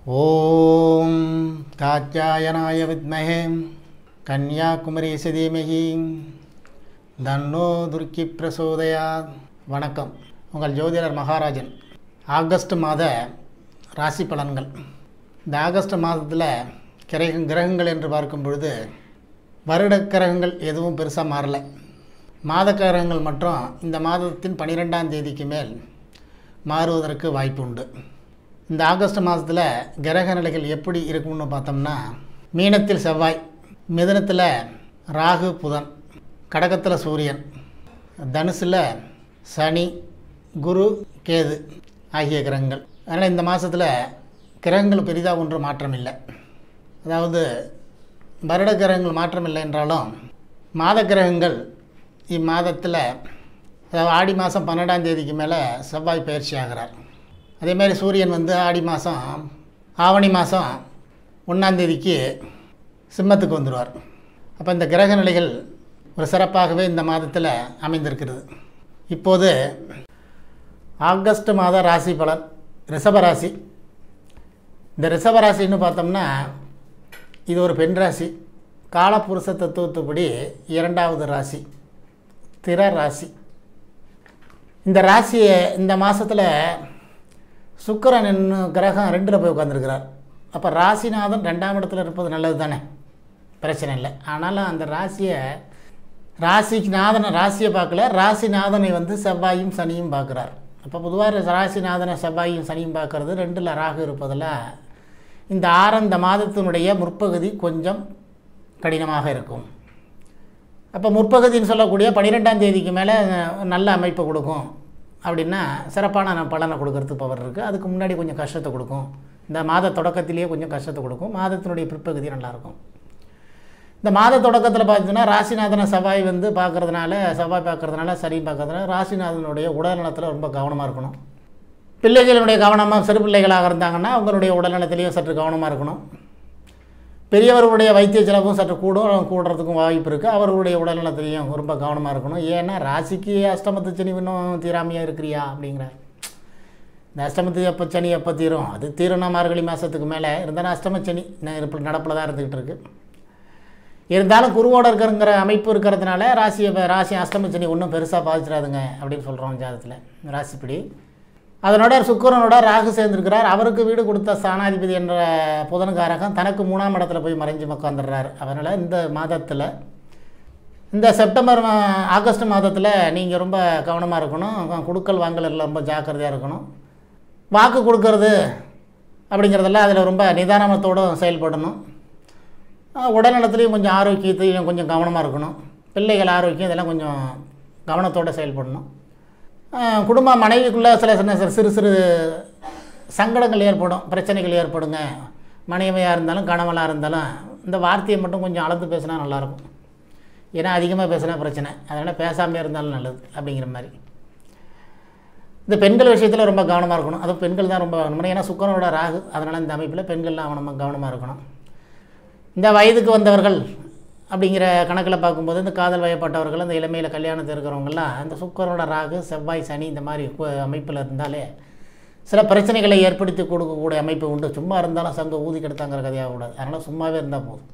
ஓம் காத்தியாயனாய வித்மஹே கன்யாகுமரேச தீமகி தன்னோ துர்க்கி பிரசோதயாத் வணக்கம் உங்கள் ஜோதிடர் மகாராஜன் ஆகஸ்ட் மாத ராசி பலன்கள் இந்த ஆகஸ்ட் மாதத்தில் கிரக கிரகங்கள் என்று பார்க்கும் பொழுது வருட கிரகங்கள் எதுவும் பெருசாக மாறல மாத கிரகங்கள் மற்றும் இந்த மாதத்தின் பன்னிரெண்டாம் தேதிக்கு மேல் மாறுவதற்கு வாய்ப்பு உண்டு இந்த ஆகஸ்ட் மாதத்தில் கிரக நிலைகள் எப்படி இருக்கும்னு பார்த்தோம்னா மீனத்தில் செவ்வாய் மிதனத்தில் ராகு புதன் கடகத்தில் சூரியன் தனுசில் சனி குரு கேது ஆகிய கிரகங்கள் அதனால் இந்த மாதத்தில் கிரகங்கள் பெரிதாக ஒன்றும் மாற்றம் இல்லை அதாவது வருட கிரகங்கள் மாற்றம் இல்லை என்றாலும் மாத கிரகங்கள் இம்மாதத்தில் அதாவது ஆடி மாதம் பன்னெண்டாம் தேதிக்கு மேலே செவ்வாய் பயிற்சி ஆகிறார் அதேமாதிரி சூரியன் வந்து ஆடி மாதம் ஆவணி மாதம் ஒன்றாந்தேதிக்கு சிம்மத்துக்கு வந்துடுவார் அப்போ இந்த கிரக நிலைகள் ஒரு சிறப்பாகவே இந்த மாதத்தில் அமைந்திருக்கிறது இப்போது ஆகஸ்ட் மாத ராசி பலன் ரிஷப ராசி இந்த ரிஷப ராசின்னு பார்த்தோம்னா இது ஒரு பெண் ராசி காலப்புருஷ தத்துவத்துப்படி இரண்டாவது ராசி திர ராசி இந்த ராசியை இந்த மாதத்தில் சுக்கிரன் என்னும் கிரகம் ரெண்டில் போய் உட்காந்துருக்கிறார் அப்போ ராசிநாதன் ரெண்டாம் இடத்துல இருப்பது நல்லது தானே பிரச்சனை இல்லை ஆனாலும் அந்த ராசியை ராசிக்கு நாதனை ராசியை பார்க்கல ராசிநாதனை வந்து செவ்வாயும் சனியும் பார்க்குறார் அப்போ பொதுவாக ராசிநாதனை செவ்வாயும் சனியும் பார்க்கறது ரெண்டில் ராகு இருப்பதில் இந்த ஆரந்த மாதத்தினுடைய முற்பகுதி கொஞ்சம் கடினமாக இருக்கும் அப்போ முற்பகுதின்னு சொல்லக்கூடிய பன்னிரெண்டாம் தேதிக்கு மேலே நல்ல அமைப்பை கொடுக்கும் அப்படின்னா சிறப்பான ந- பலனை கொடுக்கறதுக்கு பவர் இருக்குது அதுக்கு முன்னாடி கொஞ்சம் கஷ்டத்தை கொடுக்கும் இந்த மாத தொடக்கத்திலேயே கொஞ்சம் கஷ்டத்தை கொடுக்கும் மாதத்தினுடைய பிற்பகுதி நல்லாயிருக்கும் இந்த மாத தொடக்கத்தில் பார்த்தீங்கன்னா ராசிநாதனை செவ்வாய் வந்து பார்க்கறதுனால செவ்வாய் பார்க்கறதுனால சனி பார்க்கறதுனால ராசிநாதனுடைய உடல்நலத்தில் ரொம்ப கவனமாக இருக்கணும் பிள்ளைகளுடைய கவனமாக சிறு பிள்ளைகளாக இருந்தாங்கன்னா அவங்களுடைய உடல்நலத்திலையும் சற்று கவனமாக இருக்கணும் பெரியவர்களுடைய வைத்திய செலவும் சற்று கூடும் கூடுறதுக்கும் வாய்ப்பு இருக்குது அவர்களுடைய உடல்நலத்திலையும் ரொம்ப கவனமாக இருக்கணும் ஏன்னா ராசிக்கு அஷ்டமத்து சனி இன்னும் தீராமையாக இருக்கிறியா அப்படிங்கிறார் இந்த அஷ்டமத்து எப்போ சனி எப்போ தீரும் அது தீரும்னா மார்கழி மாதத்துக்கு மேலே இருந்தாலும் அஷ்டம சனி இருப்பு நடப்பில் தான் இருந்துக்கிட்டு இருக்கு இருந்தாலும் குருவோட இருக்கிறங்கிற அமைப்பு இருக்கிறதுனால ராசியை ராசி அஷ்டம சனி ஒன்றும் பெருசாக பாதிச்சிடாதுங்க அப்படின்னு சொல்கிறோம் ஜாதத்தில் ராசிப்படி அதனோட சுக்கிரனோட ராகு சேர்ந்திருக்கிறார் அவருக்கு வீடு கொடுத்த ஸ்தானாதிபதி என்ற புதன்காரகம் தனக்கு மூணாம் இடத்துல போய் மறைஞ்சு உட்காந்துடுறாரு அதனால் இந்த மாதத்தில் இந்த செப்டம்பர் மா- ஆகஸ்ட் மாதத்தில் நீங்கள் ரொம்ப கவனமாக இருக்கணும் கொடுக்கல் வாங்கலில் ரொம்ப ஜாக்கிரதையாக இருக்கணும் வாக்கு கொடுக்கறது அப்படிங்கிறதெல்லாம் அதில் ரொம்ப நிதானத்தோடு செயல்படணும் அஹ் உடல்நலத்துலேயும் கொஞ்சம் ஆரோக்கியத்தையும் கொஞ்சம் கவனமாக இருக்கணும் பிள்ளைகள் ஆரோக்கியம் இதெல்லாம் கொஞ்சம் கவனத்தோடு செயல்படணும் அஹ் குடும்ப மனைவிக்குள்ளே சில சின்ன சிறு சிறு சிறு சங்கடங்கள் ஏற்படும் பிரச்சனைகள் ஏற்படுங்க மனைவியாக இருந்தாலும் கணவனாக இருந்தாலும் இந்த வார்த்தையை மட்டும் கொஞ்சம் அளந்து பேசினா நல்லாயிருக்கும் ஏன்னா அதிகமாக பேசினா பிரச்சனை அதனால் பேசாமல் இருந்தாலும் நல்லது அப்படிங்கிற மாதிரி இந்த பெண்கள் விஷயத்தில் ரொம்ப கவனமாக இருக்கணும் அதுவும் பெண்கள் தான் ரொம்ப கவனமாக ஏன்னா சுக்கரனோட ராகு அதனால் இந்த அமைப்பில் பெண்கள்லாம் கவனமாக கவனமாக இருக்கணும் இந்த வயதுக்கு வந்தவர்கள் அப்படிங்கிற கணக்கில் பார்க்கும்போது இந்த காதல் வயப்பட்டவர்கள் இந்த இளமையில் கல்யாணத்தில் இருக்கிறவங்கெல்லாம் இந்த சுக்கரனோட ராகு செவ்வாய் சனி இந்த மாதிரி கு- அமைப்பில் இருந்தாலே சில பிரச்சனைகளை ஏற்படுத்தி கொடுக்கக்கூடிய அமைப்பு உண்டு சும்மா இருந்தாலும் சங்க ஊதி கெடுத்தாங்கிற கதையாக கூடாது அதனால் சும்மாவே இருந்தால் போதும்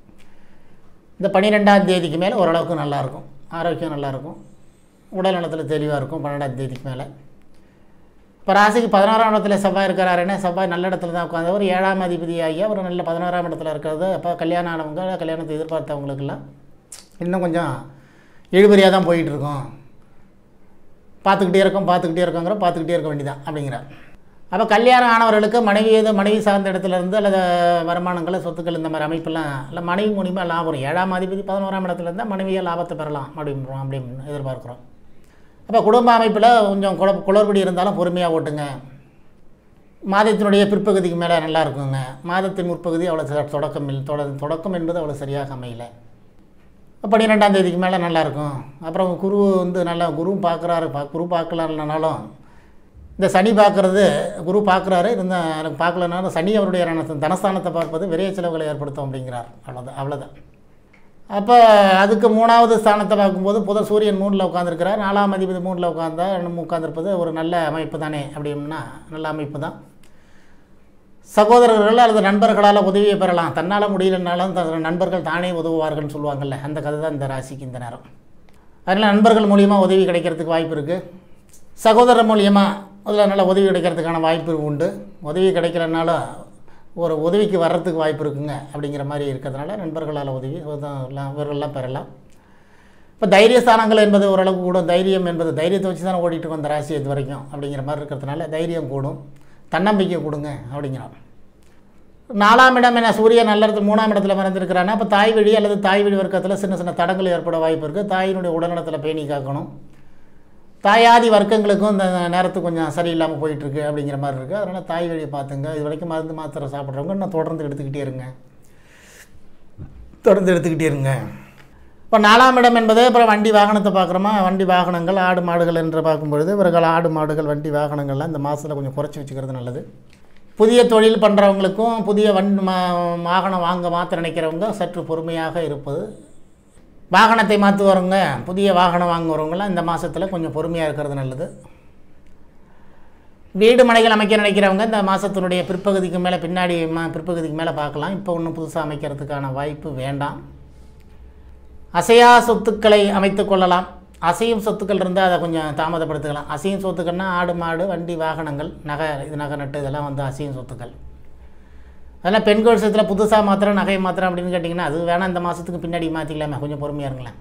இந்த பன்னிரெண்டாம் தேதிக்கு மேலே ஓரளவுக்கு நல்லாயிருக்கும் ஆரோக்கியம் நல்லாயிருக்கும் உடல் நலத்தில் தெளிவாக இருக்கும் பன்னெண்டாம் தேதிக்கு மேலே இப்போ ராசிக்கு பதினாறாம் இடத்துல செவ்வாய் இருக்கிறாருன்னா செவ்வாய் நல்ல இடத்துல தான் உட்காந்து ஒரு ஏழாம் அதிபதி ஆகி அவர் நல்ல பதினோராம் இடத்துல இருக்கிறது அப்போ கல்யாணம் ஆனவங்க கல்யாணத்தை எதிர்பார்த்தவங்களுக்கெல்லாம் இன்னும் கொஞ்சம் இழுபறியாக தான் போயிட்டு இருக்கோம் பார்த்துக்கிட்டே இருக்கோம் பார்த்துக்கிட்டே இருக்கோங்கிற பார்த்துக்கிட்டே இருக்க வேண்டியதான் அப்படிங்கிறார் அப்போ கல்யாணம் ஆனவர்களுக்கு மனைவி எது மனைவி சார்ந்த இடத்துல இருந்து அல்லது வருமானங்கள் சொத்துக்கள் இந்த மாதிரி அமைப்பெல்லாம் இல்லை மனைவி மூலிமா லாபம் வரும் ஏழாம் அதிபதி பதினோராம் இடத்துல இருந்தால் மனைவியாக லாபத்தை பெறலாம் அப்படின்றோம் அப்படின்னு எதிர்பார்க்குறோம் அப்போ குடும்ப அமைப்பில் கொஞ்சம் குழ குளறுபடி இருந்தாலும் பொறுமையாக ஓட்டுங்க மாதத்தினுடைய பிற்பகுதிக்கு மேலே நல்லா இருக்குங்க மாதத்தின் முற்பகுதி அவ்வளோ ச- தொடக்கம் இல்லை தொட தொடக்கம் என்பது அவ்வளோ சரியாக அமையல பன்னிரெண்டாம் தேதிக்கு மேலே நல்லாயிருக்கும் அப்புறம் குரு வந்து நல்லா குரு பார்க்குறாரு பா குரு பார்க்கலனாலும் இந்த சனி பார்க்குறது குரு பார்க்குறாரு இருந்தால் எனக்கு பார்க்கலனாலும் சனி அவருடைய ரண- தனஸ்தானத்தை பார்ப்பது விரைய செலவுகளை ஏற்படுத்தும் அப்படிங்கிறார் அவ்வளோதான் அவ்வளோதான் அப்போ அதுக்கு மூணாவது ஸ்தானத்தை பார்க்கும்போது புத சூரியன் மூணில் உட்காந்துருக்கிறார் நாலாம் அதிபதி மூணில் உட்காந்தா உட்காந்துருப்பது ஒரு நல்ல அமைப்பு தானே அப்படின்னா நல்ல அமைப்பு தான் சகோதரர்கள் அல்லது நண்பர்களால் உதவியை பெறலாம் தன்னால் முடியலனாலும் த- நண்பர்கள் தானே உதவுவார்கள்னு சொல்லுவாங்கல்ல அந்த கதை தான் இந்த ராசிக்கு இந்த நேரம் அதனால் நண்பர்கள் மூலியமாக உதவி கிடைக்கிறதுக்கு வாய்ப்பு இருக்குது சகோதரர் மூலியமாக அதில் நல்ல உதவி கிடைக்கிறதுக்கான வாய்ப்பு உண்டு உதவி கிடைக்கலனாலும் ஒரு உதவிக்கு வர்றதுக்கு வாய்ப்பு இருக்குங்க அப்படிங்கிற மாதிரி இருக்கிறதுனால நண்பர்களால் உதவி உத- எல்லாம் இவர்கள்லாம் பெறலாம் இப்போ தைரியஸ்தானங்கள் என்பது ஓரளவுக்கு கூடும் தைரியம் என்பது தைரியத்தை வச்சு தானே ஓடிட்டு வந்த ராசி இது வரைக்கும் அப்படிங்கிற மாதிரி இருக்கிறதுனால தைரியம் கூடும் தன்னம்பிக்கை கொடுங்க அப்படிங்கிறோம் நாலாம் இடம் என்ன சூரியன் நல்ல இடத்துல மூணாம் இடத்துல மறந்துருக்கிறான்னா அப்போ தாய் வழி அல்லது தாய் வழி வர்க்கத்தில் சின்ன சின்ன தடங்கள் ஏற்பட வாய்ப்பு இருக்குது தாயினுடைய உடல்நலத்தில் பேணி காக்கணும் தாயாதி வர்க்கங்களுக்கும் இந்த நேரத்துக்கு கொஞ்சம் சரியில்லாமல் போயிட்டுருக்கு அப்படிங்கிற மாதிரி இருக்குது அதனால் தாய் வழியை பார்த்துங்க இது வரைக்கும் மருந்து மாத்திரை சாப்பிட்றவங்க இன்னும் தொடர்ந்து எடுத்துக்கிட்டே இருங்க தொடர்ந்து எடுத்துக்கிட்டே இருங்க இப்போ நாலாம் இடம் என்பது அப்புறம் வண்டி வாகனத்தை பார்க்குறோமா வண்டி வாகனங்கள் ஆடு மாடுகள் என்று பார்க்கும்பொழுது இவர்கள் ஆடு மாடுகள் வண்டி வாகனங்கள்லாம் இந்த மாதத்தில் கொஞ்சம் குறைச்சி வச்சுக்கிறது நல்லது புதிய தொழில் பண்ணுறவங்களுக்கும் புதிய வண் மா வாகனம் வாங்க மாற்ற நினைக்கிறவங்க சற்று பொறுமையாக இருப்பது வாகனத்தை மாற்றுறவங்க புதிய வாகனம் வாங்குறவங்களாம் இந்த மாதத்தில் கொஞ்சம் பொறுமையாக இருக்கிறது நல்லது வீடு மனைகள் அமைக்க நினைக்கிறவங்க இந்த மாதத்தினுடைய பிற்பகுதிக்கு மேலே பின்னாடி ம பிற்பகுதிக்கு மேலே பார்க்கலாம் இப்போ ஒன்றும் புதுசாக அமைக்கிறதுக்கான வாய்ப்பு வேண்டாம் அசையா சொத்துக்களை அமைத்து கொள்ளலாம் அசையும் சொத்துக்கள் இருந்தால் அதை கொஞ்சம் தாமதப்படுத்திக்கலாம் அசையும் சொத்துக்கள்னா ஆடு மாடு வண்டி வாகனங்கள் நகை இது நகை நட்டு இதெல்லாம் வந்து அசையும் சொத்துக்கள் அதெல்லாம் பெண்கள் விஷயத்தில் புதுசாக மாத்திரம் நகையை மாத்திரம் அப்படின்னு கேட்டிங்கன்னா அது வேணால் இந்த மாதத்துக்கு பின்னாடி மாற்றிக்கலாமே கொஞ்சம் பொறுமையாக இருங்களேன்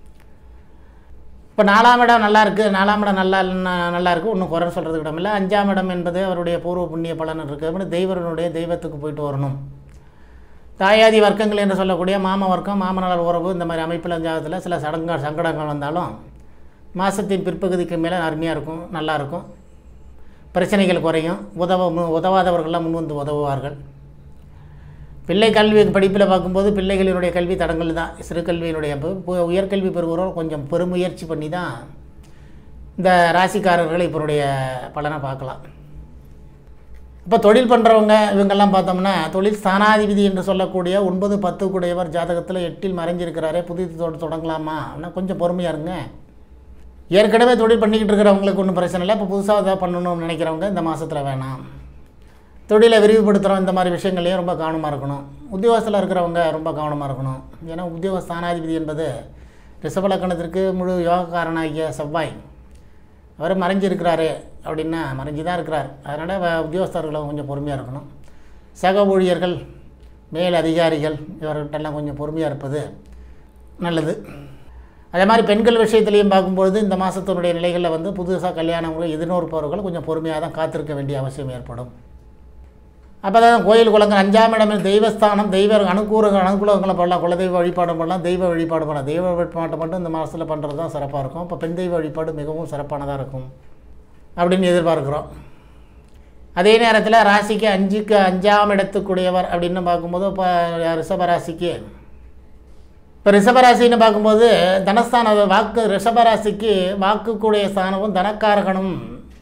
இப்போ நாலாம் இடம் நல்லா இருக்குது நாலாம் இடம் நல்லா இல்லைன்னா நல்லா இருக்குது ஒன்றும் குறை சொல்கிறதுக்கு இடம் இல்லை அஞ்சாம் இடம் என்பது அவருடைய பூர்வ புண்ணிய பலன் இருக்குது அப்படின்னு தெய்வனுடைய தெய்வத்துக்கு போயிட்டு வரணும் தாயாதி வர்க்கங்கள் என்று சொல்லக்கூடிய மாம வர்க்கம் மாமனார் உறவு இந்த மாதிரி அமைப்பில் ஜாதகத்தில் சில சடங்க சங்கடங்கள் வந்தாலும் மாதத்தின் பிற்பகுதிக்கு மேலே அருமையாக இருக்கும் நல்லா இருக்கும் பிரச்சனைகள் குறையும் உதவ மு- உதவாதவர்கள்லாம் முன் வந்து உதவுவார்கள் பிள்ளை கல்வி படிப்பில் பார்க்கும்போது பிள்ளைகளினுடைய கல்வி தடங்கள் தான் சிறு கல்வியினுடைய பு- பு- உயர்கல்வி பெறுகிறோம் கொஞ்சம் பெருமுயற்சி பண்ணி தான் இந்த ராசிக்காரர்கள் இவருடைய பலனை பார்க்கலாம் இப்போ தொழில் பண்ணுறவங்க இவங்கெல்லாம் பார்த்தோம்னா தொழில் ஸ்தானாதிபதி என்று சொல்லக்கூடிய ஒன்பது பத்து கூடையவர் ஜாதகத்தில் எட்டில் மறைஞ்சிருக்கிறாரே புதிது தொ- தொடங்கலாமா ஆனால் கொஞ்சம் பொறுமையாக இருங்க ஏற்கனவே தொழில் பண்ணிக்கிட்டு இருக்கிறவங்களுக்கு ஒன்றும் பிரச்சனை இல்லை இப்போ புதுசாக ஏதாவது பண்ணணும்னு நினைக்கிறவங்க இந்த மாதத்தில் வேணாம் தொழிலை விரிவுபடுத்துகிறோம் இந்த மாதிரி விஷயங்கள்லையும் ரொம்ப கவனமாக இருக்கணும் உத்தியோகத்தில் இருக்கிறவங்க ரொம்ப கவனமாக இருக்கணும் ஏன்னா உத்தியோக ஸ்தானாதிபதி என்பது ரிஷபலக்கணத்திற்கு முழு யோகக்காரனாகிய செவ்வாய் அவர் மறைஞ்சிருக்கிறாரு அப்படின்னா மறைஞ்சு தான் இருக்கிறார் அதனால் உத்தியோகஸ்தர்களும் கொஞ்சம் பொறுமையாக இருக்கணும் சக ஊழியர்கள் மேல் அதிகாரிகள் இவர்கிட்டெல்லாம் கொஞ்சம் பொறுமையாக இருப்பது நல்லது அதே மாதிரி பெண்கள் விஷயத்துலையும் பார்க்கும்பொழுது இந்த மாதத்தினுடைய நிலைகளில் வந்து புதுசாக கல்யாணம் எதிர்நோற்பவர்கள் கொஞ்சம் பொறுமையாக தான் காத்திருக்க வேண்டிய அவசியம் ஏற்படும் அப்போ தான் கோயில் குளங்கள் அஞ்சாம் இடம் தெய்வஸ்தானம் தெய்வ அனுகூல அனுகூலங்களை பண்ணலாம் குலதெய்வ வழிபாடு பண்ணலாம் தெய்வ வழிபாடு பண்ணலாம் தெய்வ வழிபாட்டை மட்டும் இந்த மாதத்தில் பண்ணுறது தான் சிறப்பாக இருக்கும் இப்போ பெண் தெய்வ வழிபாடு மிகவும் சிறப்பானதாக இருக்கும் அப்படின்னு எதிர்பார்க்குறோம் அதே நேரத்தில் ராசிக்கு அஞ்சுக்கு அஞ்சாம் இடத்துக்குடையவர் அப்படின்னு பார்க்கும்போது இப்போ ரிஷபராசிக்கு இப்போ ரிஷபராசின்னு பார்க்கும்போது தனஸ்தான வாக்கு ரிஷபராசிக்கு வாக்குக்குடைய ஸ்தானமும் தனக்காரகனும்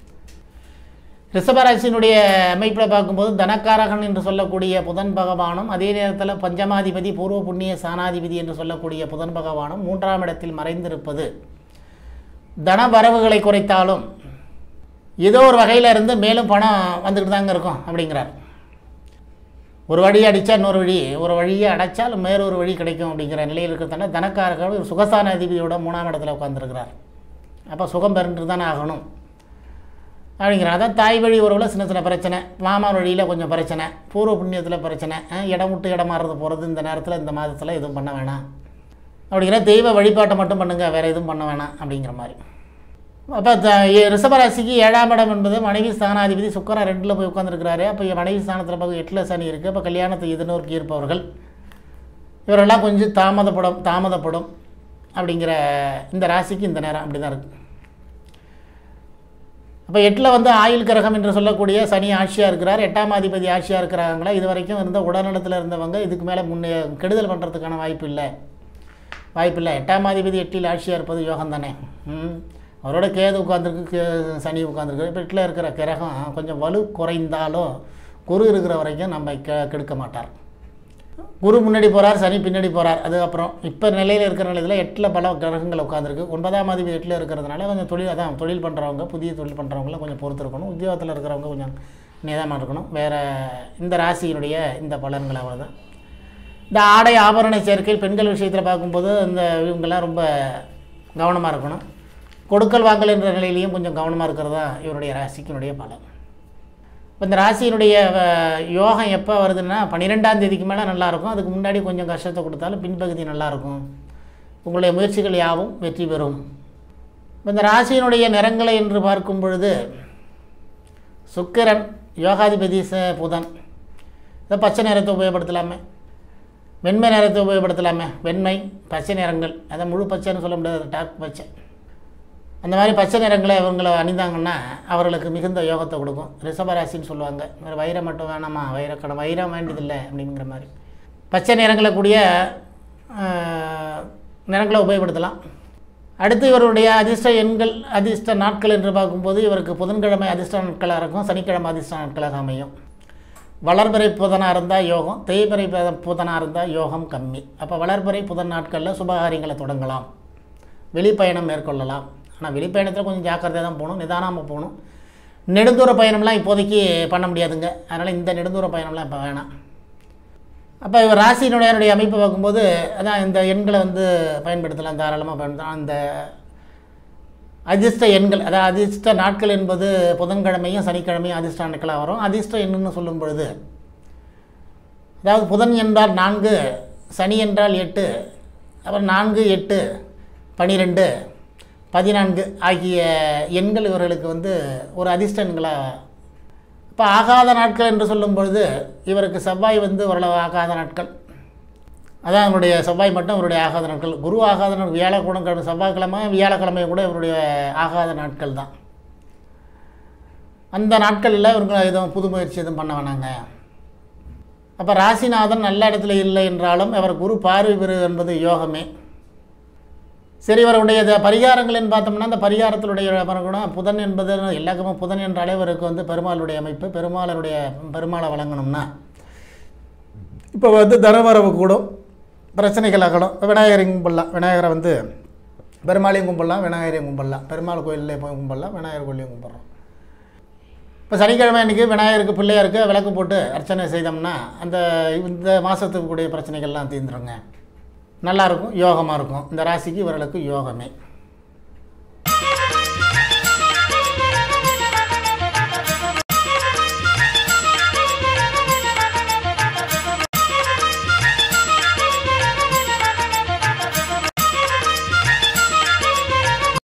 ரிஷபராசியினுடைய அமைப்பில் பார்க்கும்போது தனக்காரகன் என்று சொல்லக்கூடிய புதன் பகவானும் அதே நேரத்தில் பஞ்சமாதிபதி பூர்வ புண்ணிய சானாதிபதி என்று சொல்லக்கூடிய புதன் பகவானும் மூன்றாம் இடத்தில் மறைந்திருப்பது தன வரவுகளை குறைத்தாலும் ஏதோ ஒரு வகையில் இருந்து மேலும் பணம் வந்துக்கிட்டு தாங்க இருக்கும் அப்படிங்கிறார் ஒரு வழியை அடித்தா இன்னொரு வழி ஒரு வழியை அடைச்சால் வேறொரு வழி கிடைக்கும் அப்படிங்கிற நிலையில் இருக்கிறதால தனக்காரர்கள் ஒரு சுகஸ்தான அதிபதியோட மூணாம் இடத்துல உட்காந்துருக்கிறார் அப்போ சுகம் பெறுன்று தானே ஆகணும் அப்படிங்கிற அதான் தாய் வழி உறவில் சின்ன சின்ன பிரச்சனை மாமா வழியில் கொஞ்சம் பிரச்சனை பூர்வ புண்ணியத்தில் பிரச்சனை அஹ் இடம் விட்டு இடம் மாறுறது போகிறது இந்த நேரத்தில் இந்த மாதத்தில் எதுவும் பண்ண வேணாம் அப்படிங்கிற தெய்வ வழிபாட்டை மட்டும் பண்ணுங்கள் வேறு எதுவும் பண்ண வேணாம் அப்படிங்கிற மாதிரி அப்போ ரிஷபராசிக்கு ஏழாம் இடம் என்பது மனைவி ஸ்தானாதிபதி சுக்கரன் ரெண்டில் போய் உட்காந்துருக்கிறாரு அப்போ மனைவி ஸ்தானத்தில் பார்க்க எட்டில் சனி இருக்குது அப்போ கல்யாணத்தை எதிர்நோக்கி இருப்பவர்கள் இவரெல்லாம் கொஞ்சம் தாமதப்படும் தாமதப்படும் அப்படிங்கிற இந்த ராசிக்கு இந்த நேரம் அப்படி தான் இருக்குது அப்போ எட்டில் வந்து ஆயுள் கிரகம் என்று சொல்லக்கூடிய சனி ஆட்சியாக இருக்கிறார் எட்டாம் அதிபதி ஆட்சியாக இருக்கிறாங்களா இது வரைக்கும் இருந்த உடல்நலத்தில் இருந்தவங்க இதுக்கு மேலே முன்னே கெடுதல் பண்ணுறதுக்கான வாய்ப்பு இல்லை வாய்ப்பு இல்லை எட்டாம் அதிபதி எட்டில் ஆட்சியாக இருப்பது யோகம் தானே ம். அவரோட கேது உட்காந்துருக்கு கே சனி உட்காந்துருக்கு இப்போ எட்டில் இருக்கிற கிரகம் கொஞ்சம் வலு குறைந்தாலும் குரு இருக்கிற வரைக்கும் நம்ம கெ கெடுக்க மாட்டார் குரு முன்னாடி போகிறார் சனி பின்னாடி போகிறார் அது அப்புறம் இப்போ நிலையில் இருக்கிற நிலையில் எட்டில் பல கிரகங்கள் உட்காந்துருக்கு ஒன்பதாம் அதிபதி எட்டில் இருக்கிறதுனால கொஞ்சம் தொழில் அதான் தொழில் பண்ணுறவங்க புதிய தொழில் பண்ணுறவங்களாம் கொஞ்சம் பொறுத்து இருக்கணும் உத்தியோகத்தில் இருக்கிறவங்க கொஞ்சம் நிதானமாக இருக்கணும் வேறு இந்த ராசியினுடைய இந்த பலன்கள் அவ்வளோதான் இந்த ஆடை ஆபரண சேர்க்கை பெண்கள் விஷயத்தில் பார்க்கும்போது இந்த இவங்கெல்லாம் ரொம்ப கவனமாக இருக்கணும் கொடுக்கல் வாங்கல் என்ற நிலையிலையும் கொஞ்சம் கவனமாக இருக்கிறது தான் இவருடைய ராசிக்கினுடைய பலன் இப்போ இந்த ராசியினுடைய அஹ், யோகம் எப்போ வருதுன்னா பன்னிரெண்டாம் தேதிக்கு மேலே நல்லாயிருக்கும் அதுக்கு முன்னாடி கொஞ்சம் கஷ்டத்தை கொடுத்தாலும் பின்பகுதி நல்லாயிருக்கும் உங்களுடைய முயற்சிகள் யாவும் வெற்றி பெறும் இப்போ இந்த ராசியினுடைய நிறங்களை என்று பார்க்கும் பொழுது சுக்கிரன் யோகாதிபதி ச- புதன் இதை பச்சை நிறத்தை உபயோகப்படுத்தலாமே வெண்மை நிறத்தை உபயோகப்படுத்தலாமே வெண்மை பச்சை நிறங்கள் அதை முழு பச்சைன்னு சொல்ல முடியாது டார்க் பச்சை அந்த மாதிரி பச்சை நிறங்களை இவங்களை அணிந்தாங்கன்னா அவர்களுக்கு மிகுந்த யோகத்தை கொடுக்கும் ரிஷபராசின்னு சொல்லுவாங்க வேறு வைரம் மட்டும் வேணாமா வைரக்கடம் வைரம் வேண்டியதில்லை அப்படிங்கிற மாதிரி பச்சை நிறங்களை கூடிய ஆஹ், நிறங்களை உபயோகப்படுத்தலாம் அடுத்து இவருடைய அதிர்ஷ்ட எண்கள் அதிர்ஷ்ட நாட்கள் என்று பார்க்கும்போது இவருக்கு புதன்கிழமை அதிர்ஷ்ட நாட்களாக இருக்கும் சனிக்கிழமை அதிர்ஷ்ட நாட்களாக அமையும் வளர்பிறை புதனாக இருந்தால் யோகம் தேய்பிறை புத- புதனாக இருந்தால் யோகம் கம்மி அப்போ வளர்பிறை புதன் நாட்களில் சுபகாரியங்களை தொடங்கலாம் வெளிப்பயணம் மேற்கொள்ளலாம் ஆனால் வெளிப்பயணத்தில் கொஞ்சம் ஜாக்கிரதையாக தான் போகணும் நிதானமாக போகணும் நெடுந்தூர பயணம்லாம் இப்போதைக்கு பண்ண முடியாதுங்க அதனால் இந்த நெடுந்தூர பயணம்லாம் இப்போ வேணாம் அப்போ இவர் ராசியினுடைய அமைப்பை பார்க்கும்போது அதான் இந்த எண்களை வந்து பயன்படுத்தலாம் தாராளமாக பயன்படுத்தலாம் அந்த அதிர்ஷ்ட எண்கள் அதாவது அதிர்ஷ்ட நாட்கள் என்பது புதன்கிழமையும் சனிக்கிழமையும் அதிர்ஷ்ட நாட்களாக வரும் அதிர்ஷ்ட எண்ணுன்னு சொல்லும் பொழுது அதாவது புதன் என்றால் நான்கு சனி என்றால் எட்டு அப்புறம் நான்கு எட்டு பனிரெண்டு பதினான்கு ஆகிய எண்கள் இவர்களுக்கு வந்து ஒரு அதிர்ஷ்ட எண்களாக இப்போ ஆகாத நாட்கள் என்று சொல்லும் பொழுது இவருக்கு செவ்வாய் வந்து ஓரளவு ஆகாத நாட்கள் அதான் அவருடைய செவ்வாய் மட்டும் இவருடைய ஆகாத நாட்கள் குரு ஆகாத நாள் வியாழக்கிழமை செவ்வாய்க்கிழமை வியாழக்கிழமை கூட இவருடைய ஆகாத நாட்கள் தான் அந்த நாட்களில் இவங்க எதுவும் புது முயற்சி எதுவும் பண்ண வேணாங்க அப்போ ராசிநாதன் நல்ல இடத்துல இல்லை என்றாலும் அவர் குரு பார்வை பெறு என்பது யோகமே சரி இவருடைய இந்த பரிகாரங்கள்னு பார்த்தோம்னா இந்த பரிகாரத்தினுடைய பரகணும் புதன் என்பது எல்லாருக்குமே புதன் என்றாலே இவருக்கு வந்து பெருமாளுடைய அமைப்பு பெருமாளருடைய பெருமாளை வழங்கணும்னா இப்போ வந்து தனவரவு கூடும் பிரச்சனைகள் அகலும் விநாயகரையும் கும்பிடலாம் விநாயகரை வந்து பெருமாளையும் கும்பிடலாம் விநாயகரையும் கும்பிடலாம் பெருமாள் கோயிலில் போய் கும்பிடலாம் விநாயகர் கோயிலையும் கும்பிட்றோம் இப்போ சனிக்கிழமை அன்றைக்கி விநாயகருக்கு பிள்ளையாருக்கு விளக்கு போட்டு அர்ச்சனை செய்தோம்னா அந்த இந்த மாதத்துக்கு கூடிய பிரச்சனைகள்லாம் தீர்ந்துருங்க நல்லாயிருக்கும் யோகமாக இருக்கும் இந்த ராசிக்கு இவர்களுக்கு யோகமே